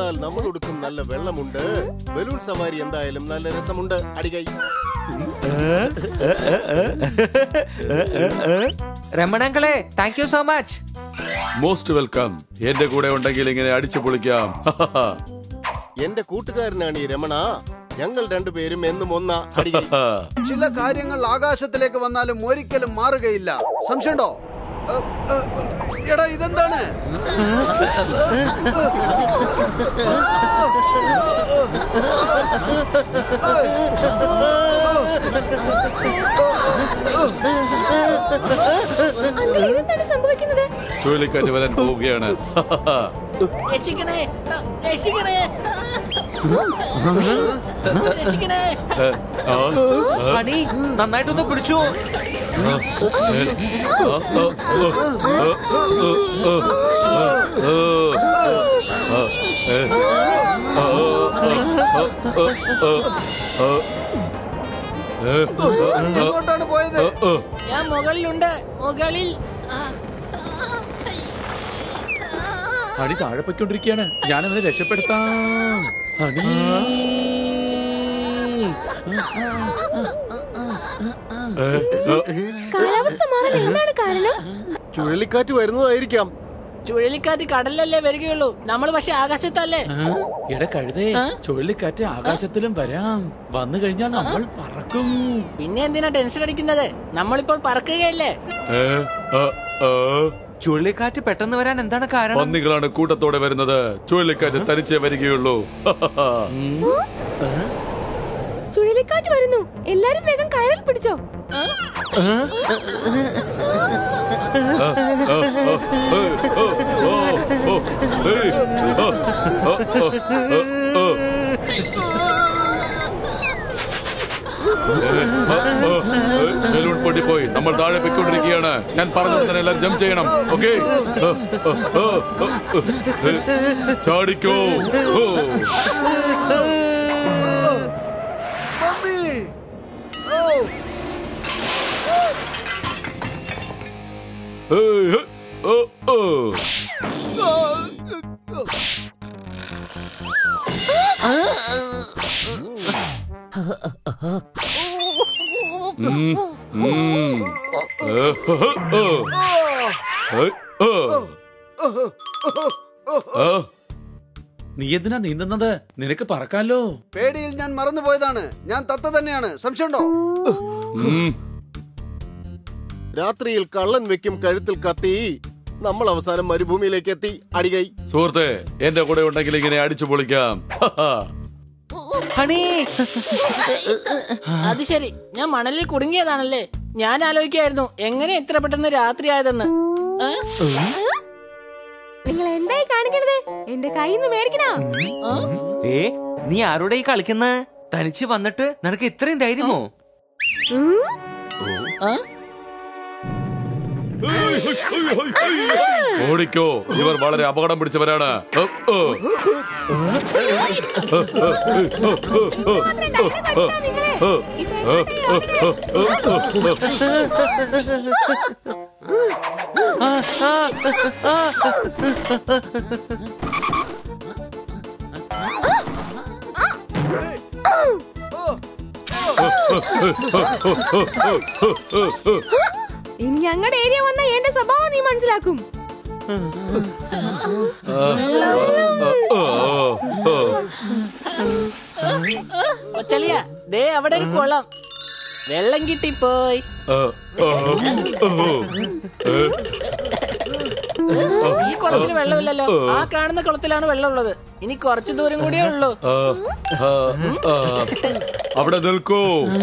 എന്നാൽ നമ്മൾ ഉടുക്കും നല്ല വെള്ളമുണ്ട് ബലൂൺ സവാരി എന്തായാലും നല്ല രസമുണ്ട് അടികൈ രമണങ്കളെ thank you so much most welcome എന്റെ കൂടെ ഉണ്ടെങ്കിൽ ഇങ്ങനെ അടിച്ചു പൊളിക്കാം എന്റെ കൂട്ടുകാരനാണ് ഈ രമണ ഞങ്ങൾ രണ്ടുപേരും എന്നും ഒന്നാ അടികൈ ചില കാര്യങ്ങൾ ആകാശത്തിലേക്ക് വന്നാലും ഒരിക്കലും മാറുകയില്ല സംശയമുണ്ടോ ഏ, ഏ, എടാ ഇതെന്താണ് അങ്കിൾ ഇതെന്താണ് സംഭവിക്കുന്നത് ചുഴലിക്കാറ്റ് വരാൻ പോവുകയാണ് രക്ഷിക്കണേ രക്ഷിക്കണേ രക്ഷിക്കണേ ആ, ആ, ഹണി നന്നായിട്ടൊന്ന് പിടിച്ചു എങ്ങോട്ടാണ് പോയത് ഞാൻ മുകളിലുണ്ട് മുകളിൽ ആ, ഹണി താഴെ പൊയ്ക്കൊണ്ടിരിക്കുകയാണ് ഞാൻ അവനെ രക്ഷപ്പെടുത്താം ഹണി ഏ, ഏ, കാലാവസ്ഥ മാറാൻ എന്താണ് കാരണം ചുഴലിക്കാറ്റ് വരുന്നതായിരിക്കാം ചുഴലിക്കാറ്റ് കടലിലല്ലേ വരികയുള്ളൂ നമ്മൾ പക്ഷെ ആകാശത്തല്ലേ എടാ കഴുതേ ചുഴലിക്കാറ്റ് ആകാശത്തിലും വരാം വന്നു കഴിഞ്ഞാൽ നമ്മൾ പറക്കും പിന്നെ എന്തിനാ ടെൻഷൻ അടിക്കുന്നത് നമ്മളിപ്പോൾ പറക്കുകയല്ലേ ഏ, ആ, ആ. ചുഴലിക്കാറ്റ് പെട്ടെന്ന് വരാൻ എന്താണ് കാരണം പന്നികളാണ് കൂട്ടത്തോടെ വരുന്നത് ചുഴലിക്കാറ്റ് തനിച്ചേ വരികയുള്ളൂ ചുഴലിക്കാറ്റ് വരുന്നു എല്ലാരും വേഗം കയറിൽ പിടിച്ചോ ബലൂൺ പൊട്ടിപ്പോയി നമ്മൾ താഴെ പൊയ്ക്കൊണ്ടിരിക്കുകയാണ് ഞാൻ പറഞ്ഞു തന്നെ എല്ലാവരും ജംപ് ചെയ്യണം ഓക്കെ ചാടിക്കോ ഓ. മമ്മി ഓ ഏയ്, ഹ്, ഓ, ഓ. ഉം, ഉം. ഏ, ഹ്, ഹ്, ഓ. ഏയ്, ഓ. ആ. നീ എന്തിനാ നീന്തുന്നത് നിനക്ക് പറക്കാലോ പേടിയിൽ ഞാൻ മറന്നുപോയതാണ് ഞാൻ തത്ത തന്നെയാണ് സംശയമുണ്ടോ ഉം. രാത്രിയിൽ കള്ളൻ വെക്കും കഴുത്തിൽ കത്തി നമ്മൾ അവസാനം മരുഭൂമിയിലേക്ക് എത്തി അടികൈ സുഹൃത്തെ എന്റെ കൂടെ ഉണ്ടെങ്കിൽ ഇങ്ങനെ അടിച്ചു പൊളിക്കാം ഹണി അത് ശരി ഞാൻ മണലിൽ കുടുങ്ങിയതാണല്ലേ ഞാൻ ആലോചിക്കായിരുന്നു എങ്ങനെ ഇത്ര പെട്ടെന്ന് രാത്രി ആയതെന്ന് ഏ? നിങ്ങൾ എന്തായി കാണിക്കണത് എന്റെ കയ്യിൽ നിന്ന് മേടിക്കണോ ഏ നീ ആരോടെ ഈ കളിക്കുന്ന തനിച്ച് വന്നിട്ട് നിനക്ക് ഇത്രയും ധൈര്യമോ ഉം? ഏ? ഓടിക്കോ ഇവർ വളരെ അപകടം പിടിച്ചവരാണ് ഓ, ഓ. നിങ്ങളെ ഓ, ഇപ്പൊ ഓ, എങ്ങോട്ടാ ഓ, യാത്ര? ഇനി ഞങ്ങളുടെ ഏരിയ വന്ന എന്റെ സ്വഭാവം നീ മനസ്സിലാക്കും ഓ, ഓ. കൊച്ചളിയ ദേ അവിടെ ഒരു കുളം വെള്ളം കിട്ടിപ്പോയി ഓ, ഓ, ഓ. ഈ കുളത്തിൽ വെള്ളമില്ലല്ലോ ആ കാണുന്ന കുളത്തിലാണ് വെള്ളമുള്ളത് ഇനി കുറച്ചു ദൂരം കൂടിയേ ഉള്ളൂ ആ, ആ, ആ. അവിടെ നിൽക്കൂ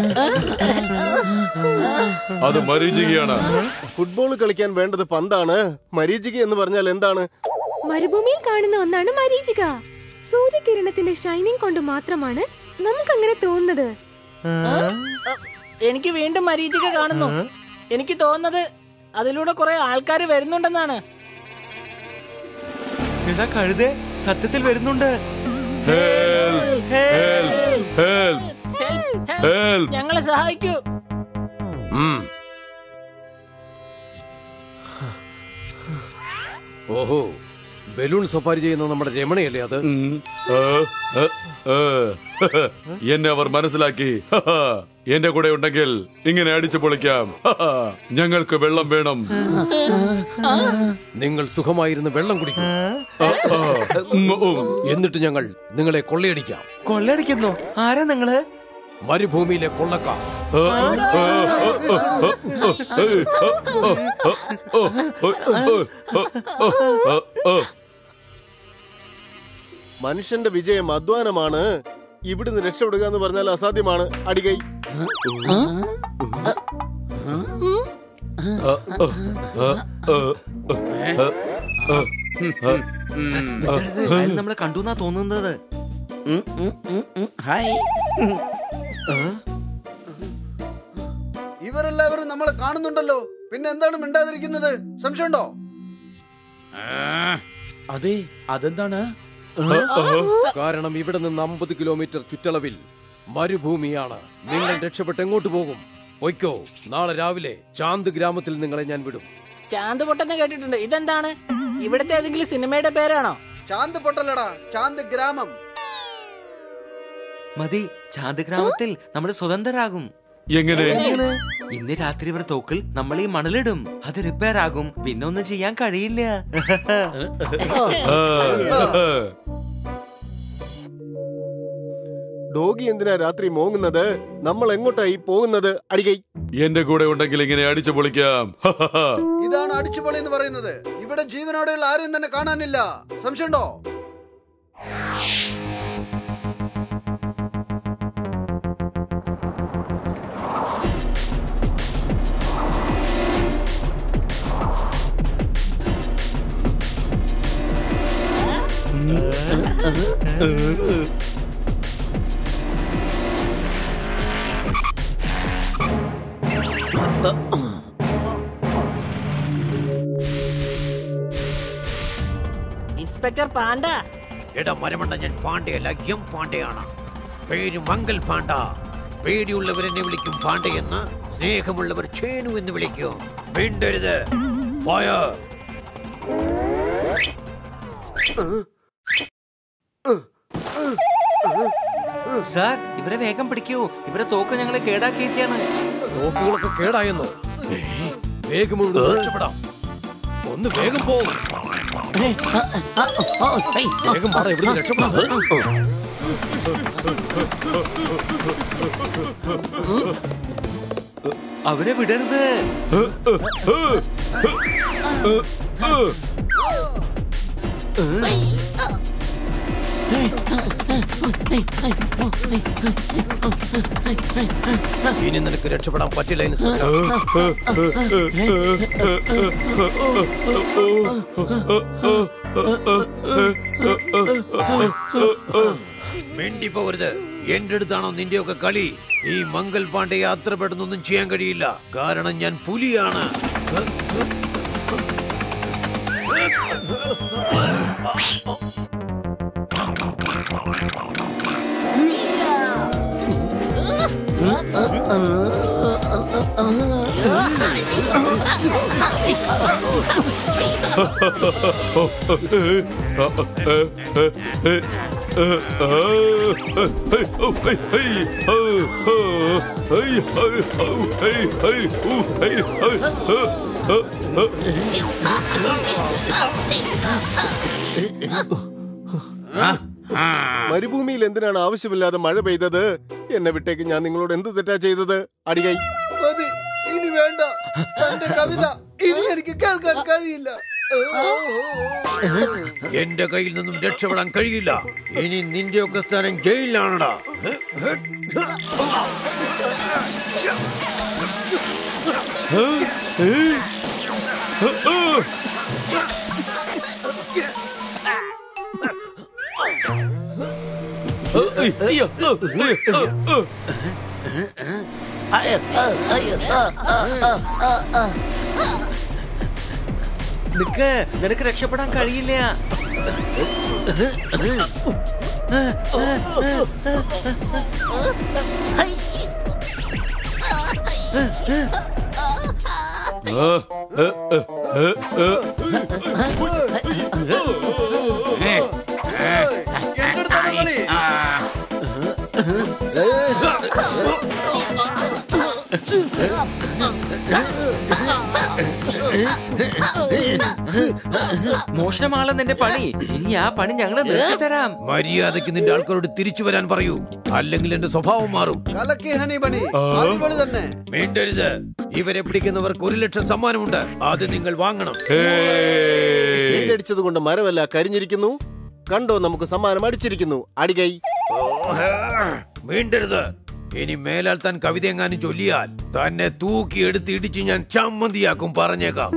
അത് മരീചികയാണ് ഫുട്ബോൾ കളിക്കാൻ വേണ്ടത് പന്താണ് മരീചിക എന്ന് പറഞ്ഞാൽ എന്താണ് മരുഭൂമിയിൽ കാണുന്ന ഒന്നാണ് മരീചിക സൂര്യകിരണത്തിന്റെ ഷൈനിങ് കൊണ്ട് മാത്രമാണ് നമുക്ക് അങ്ങനെ തോന്നുന്നത് എനിക്ക് വീണ്ടും മരീചിക കാണുന്നു എനിക്ക് തോന്നുന്നത് അതിലൂടെ കുറെ ആൾക്കാർ വരുന്നുണ്ടെന്നാണ് എടാ കഴുതേ സത്യത്തിൽ വരുന്നുണ്ട് Help! Help! Help! Help, help. Help! ഞങ്ങളെ സഹായിക്കൂ ഉം. ഓഹോ ബലൂൺ സഫാരി ചെയ്യുന്ന നമ്മുടെ രമണയല്ലേ അത് ഉം. ഏ, ഏ, ഏ. എന്നെ അവർ മനസ്സിലാക്കി എന്റെ കൂടെ ഉണ്ടെങ്കിൽ ഇങ്ങനെ അടിച്ചു പൊളിക്കാം ഞങ്ങൾക്ക് വെള്ളം വേണം നിങ്ങൾ സുഖമായിരുന്ന് വെള്ളം കുടിക്കും ആ, ആ. ഉം, ഉം. എന്നിട്ട് ഞങ്ങൾ നിങ്ങളെ കൊള്ളയടിക്കാം കൊള്ളടിക്കുന്നോ ആരാ നിങ്ങള് മരുഭൂമിയിലെ കൊള്ളക്ക ആ, ആ, ആ, ആ, ആ, ആ, ആ, ആ. മനുഷ്യന്റെ വിജയം അധ്വാനമാണ് ഇവിടുന്ന് രക്ഷപ്പെടുക എന്ന് പറഞ്ഞാൽ അസാധ്യമാണ് അടികൈ അയാൾ നമ്മളെ കണ്ടു എന്നാ തോന്നുന്നത് ഹായ് ഇവരെല്ലാവരും നമ്മളെ കാണുന്നുണ്ടല്ലോ പിന്നെ എന്താണ് മിണ്ടാതിരിക്കുന്നത് സംശയമുണ്ടോ അതെ അതെന്താണ് കാരണം ഇവിടെ നിന്ന് അമ്പത് കിലോമീറ്റർ ചുറ്റളവിൽ മരുഭൂമിയാണ് നിങ്ങൾ രക്ഷപ്പെട്ട് എങ്ങോട്ട് പോകും പൊയ്ക്കോ നാളെ രാവിലെ ചാന്ത് ഗ്രാമത്തിൽ നിങ്ങളെ ഞാൻ വിടും ചാന്ത് പൊട്ടെന്ന് കേട്ടിട്ടുണ്ട് ഇതെന്താണ് ഇവിടുത്തെ ഏതെങ്കിലും സിനിമയുടെ പേരാണോ ചാന്ത് പൊട്ടലടാ ചാന്ത് ഗ്രാമം മതി ചാന്ത് ഗ്രാമത്തിൽ നമ്മൾ സ്വതന്ത്രരാകും എങ്ങനെ ഇന്ന് രാത്രി ഇവർ തോക്കിൽ നമ്മൾ ഈ മണലിടും അത് റിപ്പയർ ആകും പിന്നെ ഒന്നും ചെയ്യാൻ കഴിയില്ല ആ, ഡോഗി എന്തിനാ രാത്രി മോങ്ങുന്നത് നമ്മൾ എങ്ങോട്ടായി പോകുന്നത് അടികൈ എന്റെ കൂടെ ഉണ്ടെങ്കിൽ ഇങ്ങനെ അടിച്ചു പൊളിക്കാം ഇതാണ് അടിച്ചുപൊളി എന്ന് പറയുന്നത് ഇവിടെ ജീവനോടെയുള്ള ആരും തന്നെ കാണാനില്ല സംശയമുണ്ടോ ഇൻസ്പെക്ടർ പാണ്ട എടാ മരമണ്ട ഞാൻ പാണ്ഡയല്ല എം പാണ്ഡയാണ് പേര് മംഗൽ പാണ്ഡ പേടിയുള്ളവരെന്നെ വിളിക്കും പാണ്ഡയെന്ന് സ്നേഹമുള്ളവർ ചേനു എന്ന് വിളിക്കും മിണ്ടരുത് ഫയർ സാർ ഇവരെ വേഗം പിടിക്കൂ ഇവരെ തോക്ക് ഞങ്ങളെ കേടാക്കിയിട്ടാണ് തോക്കുകളൊക്കെ കേടായെന്നോ വേഗം ഇവിടെ രക്ഷപ്പെടാം ഒന്ന് വേഗം പോകും വേഗം പാടാ ഇവിടുന്ന് രക്ഷപ്പെടാം അവരെ വിടരുത് ഇനി നിനക്ക് രക്ഷപ്പെടാൻ പറ്റില്ല ഇൻസ്പെക്ടർ മിണ്ടി പോകരുത് എന്റെ അടുത്താണോ നിന്റെയൊക്കെ കളി ഈ മംഗൽ പാണ്ഡെ യാത്ര പെടുന്നൊന്നും ചെയ്യാൻ കഴിയില്ല കാരണം ഞാൻ പുലിയാണ് മരുഭൂമിയിൽ എന്തിനാണ് ആവശ്യമില്ലാതെ മഴ പെയ്തത് എന്നെ വിട്ടേക്ക് ഞാൻ നിങ്ങളോട് എന്ത് തെറ്റാ ചെയ്തത് അടികൈ മതി ഇനി വേണ്ട എന്റെ കവിത ഇനി എനിക്ക് കേൾക്കാൻ കഴിയില്ല എന്റെ കയ്യിൽ നിന്നും രക്ഷപ്പെടാൻ കഴിയില്ല ഇനി നിന്റെയൊക്കെ സ്ഥാനം ജയിലിലാണടാ നിക്ക് നിനക്ക് രക്ഷപ്പെടാൻ കഴിയില്ല ആ, ആ, ആ, ഏ, ഏ, ഏറ്റെടുത്തോളൂ കളി. മോഷണമാളെ നിന്റെ പണി ഇനി ആ പണി ഞങ്ങള് നിർത്തിത്തരാം മര്യാദയ്ക്ക് നിന്റെ ആൾക്കാരോട് തിരിച്ചു വരാൻ പറയൂ അല്ലെങ്കിൽ എന്റെ സ്വഭാവം മാറും കലക്കി ഹണി ബണി അടിപൊളി തന്നെ വേണ്ടരുത് ഇവരെ പിടിക്കുന്നവർക്ക് ഒരു ലക്ഷം സമ്മാനമുണ്ട് അത് നിങ്ങൾ വാങ്ങണം ഹേയ്. വെയിലടിച്ചത് കൊണ്ട് മരമല്ല കരിഞ്ഞിരിക്കുന്നു കണ്ടോ നമുക്ക് സമ്മാനം അടിച്ചിരിക്കുന്നു അടികൈ വേണ്ടരുത് ഇനി മേലാൽ താൻ കവിത എങ്ങാനും ചൊല്ലിയാൽ തന്നെ തൂക്കി എടുത്ത് ഇടിച്ച് ഞാൻ ചമ്മന്തിയാക്കും പറഞ്ഞേക്കാം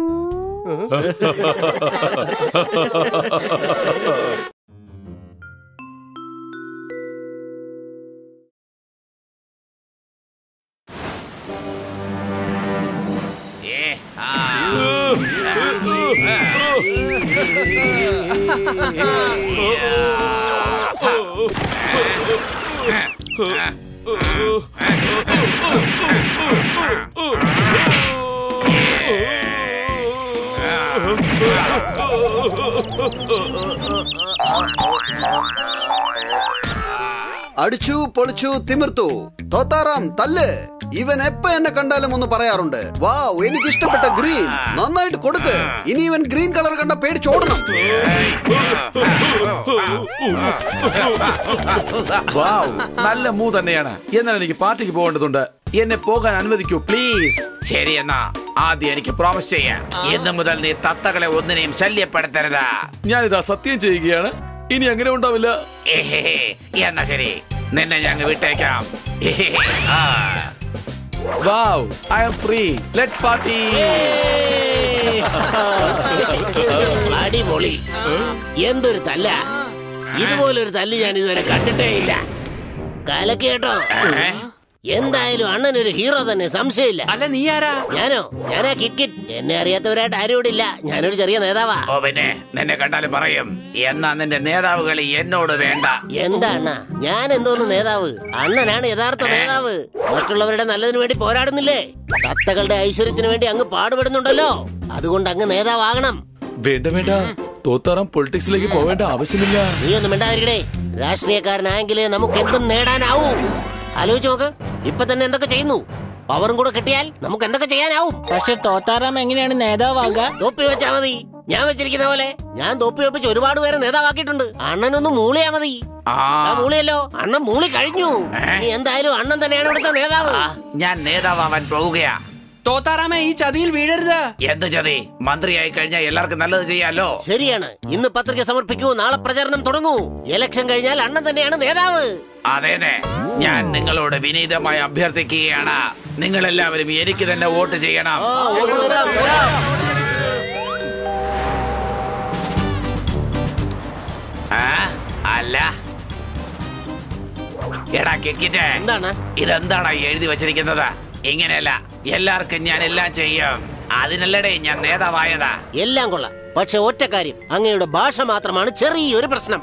അടിച്ചു പൊളിച്ചു തിമിർത്തു തോത്താറാം തല്ല് ഇവൻ എപ്പ എന്നെ കണ്ടാലും ഒന്ന് പറയാറുണ്ട് വാ എനിക്ക് ഇഷ്ടപ്പെട്ട ഗ്രീൻ നന്നായിട്ട് കൊടുക്ക് ഇനി ഇവൻ ഗ്രീൻ കളർ കണ്ട പേടിച്ചോടണം വാവ് നല്ല മൂ തന്നെയാണ് എന്നാൽ എനിക്ക് പാർട്ടിക്ക് പോകേണ്ടതുണ്ട് എന്നെ പോകാൻ അനുവദിക്കൂ പ്ലീസ് ശരി എന്നാ ആദ്യം എനിക്ക് പ്രോമിസ് ചെയ്യാം ഇന്ന് മുതൽ നീ തത്തകളെ ഒന്നിനെയും ശല്യപ്പെടുത്തരുത് ഞാനിതാ സത്യം ചെയ്യുകയാണ് ഇനി അങ്ങനെ ഉണ്ടാവില്ല ഏഹേ, എന്നാ ശരി നിന്നെ ഞങ്ങൾ വിട്ടേക്കാം ഏഹേ, ആ. Wow I am free let party അടിപൊളി എന്തൊരു തല്ല ഇതുപോലൊരു തല്ല് ഞാൻ ഇതുവരെ കണ്ടിട്ടേ ഇല്ല കലക്ക് കേട്ടോ എന്തായാലും അണ്ണൻ ഒരു ഹീറോ തന്നെ സംശയമില്ല അല്ല നീ ആരാ ഞാനോ ഞാനാ കിക്കിറ്റ് എന്നെ അറിയാത്തവരായിട്ട് ആരും ഇവിടെ ഇല്ല ഞാനൊരു ചെറിയ നേതാവാ ഓ പിന്നെ നിന്നെ കണ്ടാലും പറയും എന്നാ നിന്റെ നേതാവുകളി എന്നോട് വേണ്ട എന്താ അണ്ണ ഞാൻ എന്തോന്ന് നേതാവ് അണ്ണനാണ് യഥാർത്ഥ നേതാവ് മറ്റുള്ളവരുടെ നല്ലതിനു വേണ്ടി പോരാടുന്നില്ലേ തത്തകളുടെ ഐശ്വര്യത്തിന് വേണ്ടി അങ്ങ് പാടുപെടുന്നുണ്ടല്ലോ അതുകൊണ്ട് അങ്ങ് നേതാവാകണം വേണ്ട വേണ്ട തോത്താറാം പൊളിറ്റിക്സിലേക്ക് പോവേണ്ട ആവശ്യമില്ല നീ ഒന്നും മിണ്ടാതിരിക്കടേ രാഷ്ട്രീയക്കാരനായെങ്കിലേ നമുക്ക് എന്തും നേടാനാവൂ ആലോചിച്ച് നോക്ക് ഇപ്പൊ തന്നെ എന്തൊക്കെ ചെയ്യുന്നു പവറും കൂടെ കിട്ടിയാൽ നമുക്ക് എന്തൊക്കെ ചെയ്യാനാവും പക്ഷെ തോത്താറാം എങ്ങനെയാണ് നേതാവാകുക തോപ്പി വെച്ചാ മതി ഞാൻ വെച്ചിരിക്കുന്ന പോലെ ഞാൻ തോപ്പി വെപ്പിച്ച് ഒരുപാട് പേരെ നേതാവാക്കിയിട്ടുണ്ട് അണ്ണനൊന്ന് മൂളിയാ മതി ആ ആ മൂളിയല്ലോ അണ്ണൻ മൂളി കഴിഞ്ഞു ഇനി എന്തായാലും അണ്ണൻ തന്നെയാണ് ഇവിടുത്തെ നേതാവ് ഞാൻ നേതാവാൻ പോവുകയാ തോത്താറാമ ഈ ചതിയിൽ വീഴരുത് എന്ത് ചതി മന്ത്രിയായി കഴിഞ്ഞാൽ എല്ലാവർക്കും നല്ലത് ചെയ്യാലോ ശരിയാണ് ഇന്ന് പത്രിക സമർപ്പിക്കൂ നാളെ പ്രചാരണം തുടങ്ങൂ ഇലക്ഷൻ കഴിഞ്ഞാൽ അണ്ണൻ തന്നെയാണ് നേതാവ് അതേനെ ഞാൻ നിങ്ങളോട് വിനീതമായി അഭ്യർത്ഥിക്കുകയാണ് നിങ്ങൾ എല്ലാവരും എനിക്ക് തന്നെ വോട്ട് ചെയ്യണം ആ, ഓടി വരാം, വരാം. ആ? അല്ല എടാ കെക്കിറ്റ് എന്താണ് ഇതെന്താടാ എഴുതി വെച്ചിരിക്കുന്നത് ഇങ്ങനെയല്ല എല്ലാവർക്കും ഞാൻ എല്ലാം ചെയ്യും അതിനല്ലടേ ഞാൻ നേതാവായതാ എല്ലാം കൊള്ളാം പക്ഷെ ഒറ്റ കാര്യം അങ്ങയുടെ ഭാഷ മാത്രമാണ് ചെറിയൊരു പ്രശ്നം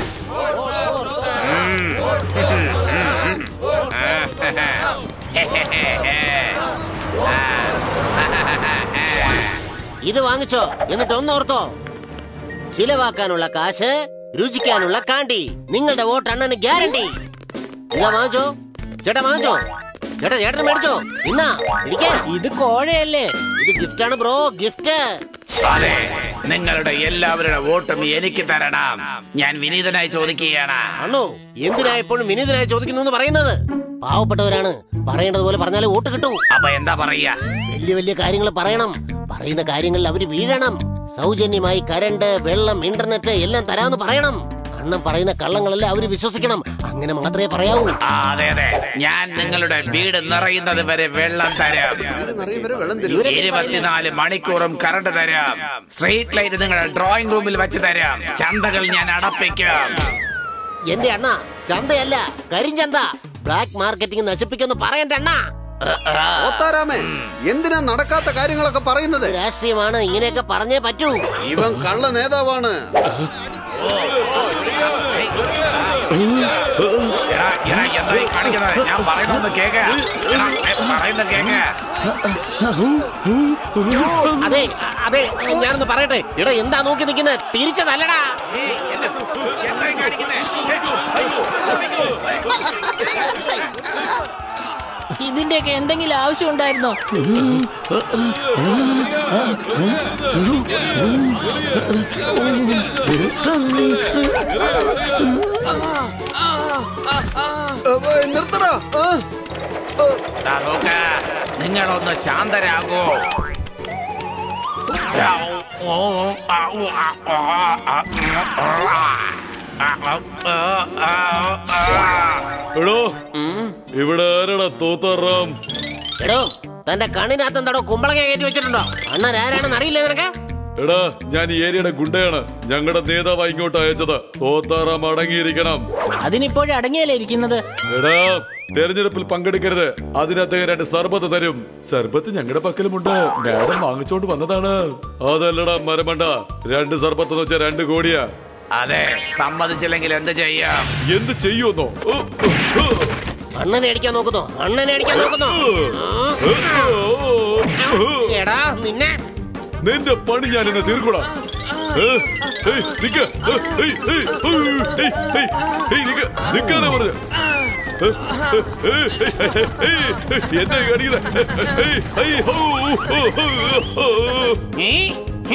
ഇത് വാങ്ങിച്ചോ എന്നിട്ട് ഒന്നോർത്തോ ചിലവാക്കാനുള്ള കാശ് രുചിക്കാനുള്ള കാണ്ടി നിങ്ങളുടെ വോട്ട് അണ്ണന് ഗ്യാരണ്ടി ഇതാ വാങ്ങിച്ചോ ചേട്ടാ വാങ്ങിച്ചോ ചേട്ടാ ചേട്ടൻ മേടിച്ചോ ഇന്നാ ഇടിക്കാ ഇത് കോഴയല്ലേ ഇത് ഗിഫ്റ്റാണ് ബ്രോ ഗിഫ്റ്റ് അതെ നിങ്ങളുടെ എല്ലാവരുടെ വോട്ടും എനിക്ക് തരണം ഞാൻ വിനീതനായി ചോദിക്കുകയാണ് അണ്ണോ എന്തിനാ എപ്പോഴും വിനീതനായി ചോദിക്കുന്നു എന്ന് പറയുന്നത് പാവപ്പെട്ടവരാണ് പറയേണ്ടത് പോലെ പറഞ്ഞാലേ വോട്ട് കിട്ടൂ അപ്പൊ എന്താ പറയാ വലിയ വലിയ കാര്യങ്ങൾ പറയണം പറയുന്ന കാര്യങ്ങളിൽ അവര് വീഴണം സൗജന്യമായി കരണ്ട് വെള്ളം ഇന്റർനെറ്റ് എല്ലാം തരാമെന്ന് പറയണം അണ്ണൻ പറയുന്ന കള്ളങ്ങളെല്ലാം അവര് വിശ്വസിക്കണം അങ്ങനെ മാത്രമേ പറയാവൂ ആ, അതെ അതെ ഞാൻ നിങ്ങളുടെ വീട് നിറയുന്നത് വരെ വെള്ളം തരാം നിറയും വരെ വെള്ളം തരൂ ഇരുപത്തിനാല് മണിക്കൂറും കറണ്ട് തരാം സ്ട്രീറ്റ് ലൈറ്റ് നിങ്ങളുടെ ഡ്രോയിങ് റൂമിൽ വെച്ച് തരാം ചന്തകൾ ഞാൻ അടപ്പിക്കാം എന്റെ അണ്ണ ചന്തയല്ല കരിഞ്ചന്ത ബ്ലാക്ക് മാർക്കറ്റിംഗ് നശിപ്പിക്കുമെന്ന് പറയണ്ട അണ്ണ ഓത്താരാമേ എന്തിനാ നടക്കാത്ത കാര്യങ്ങളൊക്കെ പറയുന്നത് രാഷ്ട്രീയമാണ് ഇങ്ങനെയൊക്കെ പറഞ്ഞേ പറ്റൂ ഇവൻ കള്ള നേതാവാണ് ആ എടാ, എടാ, എന്താ ഈ കാണിക്കുന്നത്? ഞാൻ പറയുന്നൊന്ന് കേക്ക്. എടാ, ഏ, പറയുന്നത് കേക്ക്. അതെ അ- അതെ ഞാനൊന്ന് പറയട്ടെ എടാ എന്താ നോക്കി നിൽക്കുന്നത് തിരിച്ചതല്ലടാ ഏയ്, എന്നെ- എന്താ ഈ കാണിക്കുന്നെ? ഏ, അയ്യോ, അയ്യോ. ഇതിന്റെയൊക്കെ എന്തെങ്കിലും ആവശ്യം ഉണ്ടായിരുന്നോ ഏ, നിർത്തടാ ആ. ദാ നോക്ക്. നിങ്ങളൊന്ന് ശാന്തരാകൂ ആ, ഓ, ആ, ഓ, ആ, ആ, ആ, ആ, ആ, ആ, ആ, ആ. എടോ ഇവിടെ ആരടാ തോത്തറാം എടോ തന്റെ കണ്ണിനകത്ത് എന്താടോ കുമ്പളങ്ങ കയറ്റി വെച്ചിട്ടുണ്ടോ അണ്ണൻ ആരാണെന്ന് അറിയില്ല നിനക്ക് എടാ ഞാൻ ഈ ഏരിയയുടെ ഗുണ്ടയാണ് ഞങ്ങളുടെ നേതാവ് ഇങ്ങോട്ട് അയച്ചത് തോത്താറാം അടങ്ങിയിരിക്കണം അതിനിപ്പോഴും അടങ്ങിയല്ലേ ഇരിക്കുന്നത് എടാ തെരഞ്ഞെടുപ്പിൽ പങ്കെടുക്കരുത് അതിന് അദ്ദേഹം രണ്ട് സർബത്ത് തരും സർബത്ത് ഞങ്ങളുടെ പക്കലുമുണ്ട് മാഡം വാങ്ങിച്ചോണ്ട് വന്നതാണ് അതല്ലടാ മരമണ്ട രണ്ട് സർബത്ത് എന്ന് വെച്ചാൽ രണ്ട് കോടിയാ അതെ സമ്മതിച്ചില്ലെങ്കിൽ എന്ത് ചെയ്യാം എന്ത് ചെയ്യുമെന്നോ ഓ, ഓ, ഓ. അണ്ണനെ അടിക്കാൻ നോക്കുന്നോ അണ്ണനെ അടിക്കാൻ നോക്കുന്നോ ആ, എടാ നിന്നെ നിന്റെ പണി ഞാൻ എന്നെ തീർക്കൂടാ ഏ, ഏയ്, നിക്ക്. ഏ, ഏയ്, ഏയ്, ഏയ്, ഏയ്, ഏയ്, ഏയ്, നിക്ക്. നിക്കാനാ പറഞ്ഞെ. ഏ, ഏ, ഏയ്, ഏയ്, ഏയ്, എന്താ ഈ കാണിക്കുന്നെ? ഏയ്, ഏയ്, ഹോ, ഹോ, ഹോ, ഹോ.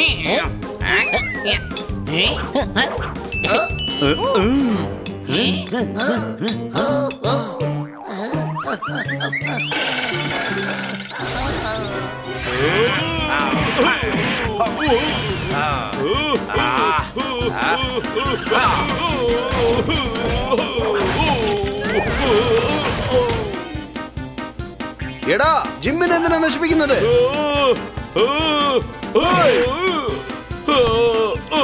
എടാ ജിമ്മിനെ എന്തിനാ നശിപ്പിക്കുന്നത് ഓ, ഓ, ഓ, ഓ, ഓ,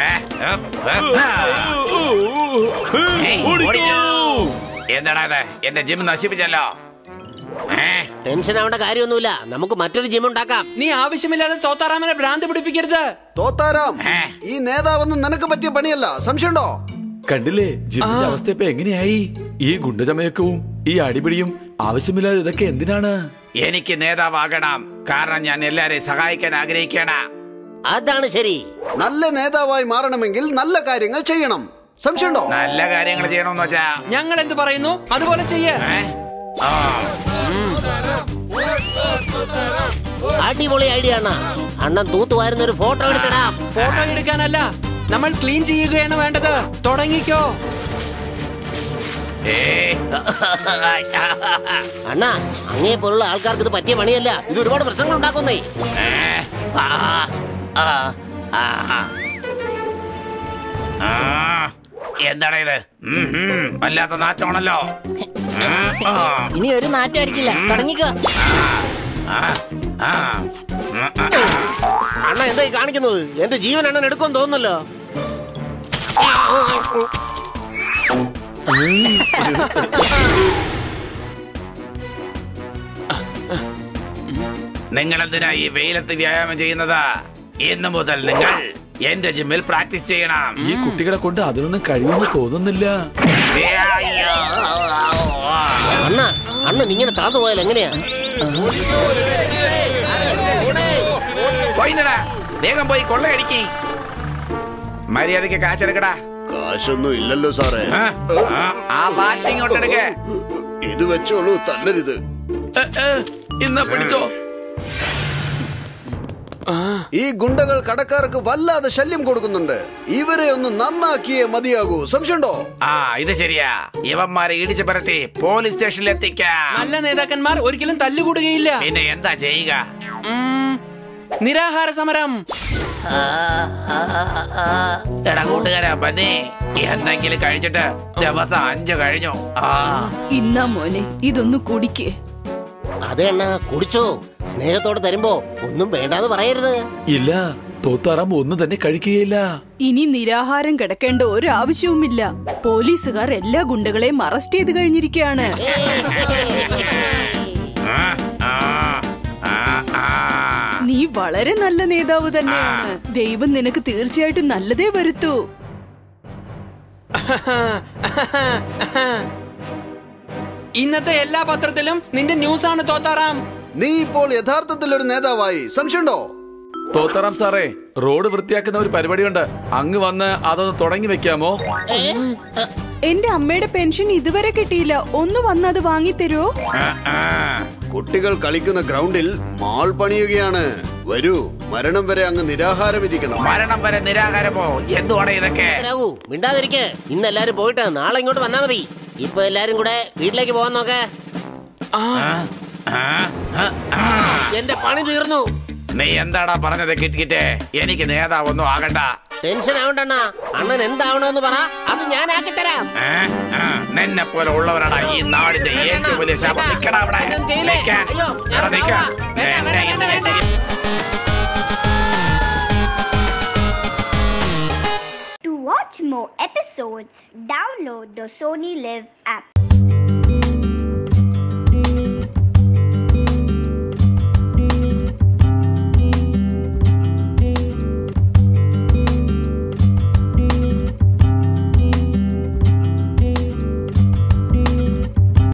ഓ, ഏയ്, ഓടിക്കോ. ഓടിക്കോ. എന്താടാ ഇത് എന്റെ ജിം നശിപ്പിച്ചല്ലോ ഏ ടെൻഷൻ ആവേണ്ട കാര്യമൊന്നുമില്ല നമുക്ക് മറ്റൊരു ജിം ഉണ്ടാക്കാം നീ ആവശ്യമില്ലാതെ തോത്താറാമനെ ഭ്രാന്ത് പിടിപ്പിക്കരുത് തോത്താരാം ഏ. ഈ നേതാവൊന്നും നിനക്ക് പറ്റിയ പണിയല്ല സംശയമുണ്ടോ കണ്ടില്ലേ ജിമ്മിന്റെ അവസ്ഥ ഇപ്പൊ എങ്ങനെയായി ഈ ഗുണ്ടചമയക്കവും ഈ അടിപിടിയും ആവശ്യമില്ലാതെ ഇതൊക്കെ എന്തിനാണ് എനിക്ക് നേതാവാകണം കാരണം ഞാൻ എല്ലാരെയും സഹായിക്കാൻ ആഗ്രഹിക്കണ അതാണ് ശരി നല്ല നേതാവായി മാറണമെങ്കിൽ നല്ല കാര്യങ്ങൾ ചെയ്യണം സംശയമുണ്ടോ നല്ല കാര്യങ്ങൾ ചെയ്യണമെന്ന് വെച്ചാ ഞങ്ങൾ എന്ത് പറയുന്നു അതുപോലെ ചെയ്യേ ഏ? ആ. അടിപൊളി ഐഡിയ അണ്ണ അണ്ണൻ തൂത്തുവാരുന്ന ഒരു ഫോട്ടോ എടുത്തിടാം ഫോട്ടോ എടുക്കാനല്ല നമ്മൾ ക്ലീൻ ചെയ്യുകയാണ് വേണ്ടത് തുടങ്ങിക്കോ ഏ. അണ്ണ അങ്ങേ പോലുള്ള ആൾക്കാർക്ക് ഇത് പറ്റിയ പണിയല്ല ഇത് ഒരുപാട് പ്രശ്നങ്ങൾ ഉണ്ടാക്കുന്നേ ഏ. ആ. ആ. ആ. ആ. എന്താടാ ഇത് ഉം, ഉം. വല്ലാത്ത നാറ്റമാണല്ലോ ഉം, ആ. ഇനി ഒരു നാറ്റം അടിക്കില്ല തുടങ്ങിക്കോ ആ. ആ. ഉം, ആ. അണ്ണ എന്താ ഈ കാണിക്കുന്നത് എന്റെ ജീവൻ അണ്ണൻ എടുക്കുമെന്ന് തോന്നുന്നല്ലോ നിങ്ങൾ എന്തിനാ ഈ വെയിലത്ത് വ്യായാമം ചെയ്യുന്നത് ഇന്ന് മുതൽ നിങ്ങൾ എന്റെ ജിമ്മിൽ പ്രാക്ടീസ് ചെയ്യണം ഈ കുട്ടികളെ കൊണ്ട് അതിനൊന്നും കഴിയുമെന്ന് തോന്നുന്നില്ല അണ്ണ അണ്ണൻ ഇങ്ങനെ താന്നു പോയാൽ എങ്ങനെയാ പോയിന്നടാ വേഗം പോയി കൊള്ളയടിക്ക് മര്യാദക്ക് കാശെടുക്കടാ കാശൊന്നും ഇല്ലല്ലോ സാറേ ആ, ആ, ആ വാച്ച് ഇങ്ങോട്ട് എടുക്ക ഇത് വെച്ചോളൂ തല്ലരുത് ഇന്ന് പിടിച്ചോ ഈ ഗുണ്ടകൾ കടക്കാർക്ക് വല്ലാതെ ശല്യം കൊടുക്കുന്നുണ്ട് ഇവരെ ഒന്ന് നന്നാക്കിയേ മതിയാകൂ സംശയമുണ്ടോ ആ ഇത് ശരിയാ ഇവന്മാരെ ഇടിച്ചു പരത്തി പോലീസ് സ്റ്റേഷനിൽ എത്തിക്കാം നല്ല നേതാക്കന്മാർ ഒരിക്കലും തല്ലുകൂടുകയില്ല പിന്നെ എന്താ ചെയ്യുക ഉം, നിരാഹാര സമരം എടാ കൂട്ടുകാരാ പന്നി എന്തെങ്കിലും കഴിച്ചിട്ട് ദിവസം അഞ്ചു കഴിഞ്ഞു ആ ഇന്നാ മോനെ ഇതൊന്ന് കുടിക്ക് അതെ അണ്ണ കുടിച്ചോ സ്നേഹത്തോടെ തരുമ്പോ ഒന്നും വേണ്ടാന്ന് പറയരുത് ഇല്ല തോത്താറാം ഒന്നും തന്നെ കഴിക്കുകയില്ല ഇനി നിരാഹാരം കിടക്കേണ്ട ഒരാവശ്യവുമില്ല പോലീസുകാർ എല്ലാ ഗുണ്ടകളെയും അറസ്റ്റ് ചെയ്ത് കഴിഞ്ഞിരിക്കുകയാണ് ആ, ആ, ആ, ആ. നീ വളരെ നല്ല നേതാവ് തന്നെയാണ് ദൈവം നിനക്ക് തീർച്ചയായിട്ടും നല്ലതേ വരുത്തൂ ഇന്നത്തെ എല്ലാ പത്രത്തിലും നിന്റെ ന്യൂസാണ് തോത്താറാം നീ ഇപ്പോൾ യഥാർത്ഥത്തിൽ ഒരു നേതാവായി സംശയമുണ്ടോ തോത്തറാം സാറേ റോഡ് വൃത്തിയാക്കുന്ന ഒരു പരിപാടിയുണ്ട് അങ്ങ് വന്ന് അതൊന്ന് തുടങ്ങി വെക്കാമോ എന്റെ അമ്മയുടെ പെൻഷൻ ഇതുവരെ കിട്ടിയില്ല ഒന്ന് വന്ന് അത് വാങ്ങിത്തരുമോ കുട്ടികൾ കളിക്കുന്ന ഗ്രൗണ്ടിൽ മാൾ പണിയുകയാണ് വരൂ മരണം വരെ അങ്ങ് നിരാഹാരം ഇരിക്കണം മരണം വരെ നിരാകാരമോ എന്തുവാണ് ഇതൊക്കെ രാഹു മിണ്ടാതിരിക്കെ ഇന്ന് എല്ലാരും പോയിട്ട് നാളെ ഇങ്ങോട്ട് വന്നാ മതി ഇപ്പൊ എല്ലാരും കൂടെ വീട്ടിലേക്ക് പോകാൻ നോക്കേ എന്റെ പണി തീർന്നു നീ എന്താടാ പറഞ്ഞത് കിറ്റ്കിറ്റെ എനിക്ക് നേതാവൊന്നും ആകണ്ട ടെൻഷൻ ആവണ്ടണ്ണ അണ്ണൻ എന്താവണോന്ന് പറ അത് ഞാൻ ആക്കി തരാം ഏ? ആ, നിന്നെ പോലെ ഉള്ളവരാണ് ഈ നാടിന്റെ ഏറ്റവും വലിയ ശാപം നിക്കടാ അവിടെ ഒന്നും ചെയ്യില്ലേ? നിക്കാൻ. അയ്യോ, ഞാൻ എടാ, നിക്കാൻ. പോവാ. വേണ്ട, എന്നെ വേണ്ട, ഇന്ന് വേണ്ട, ശരി- To watch more episodes, download the Sony Live app.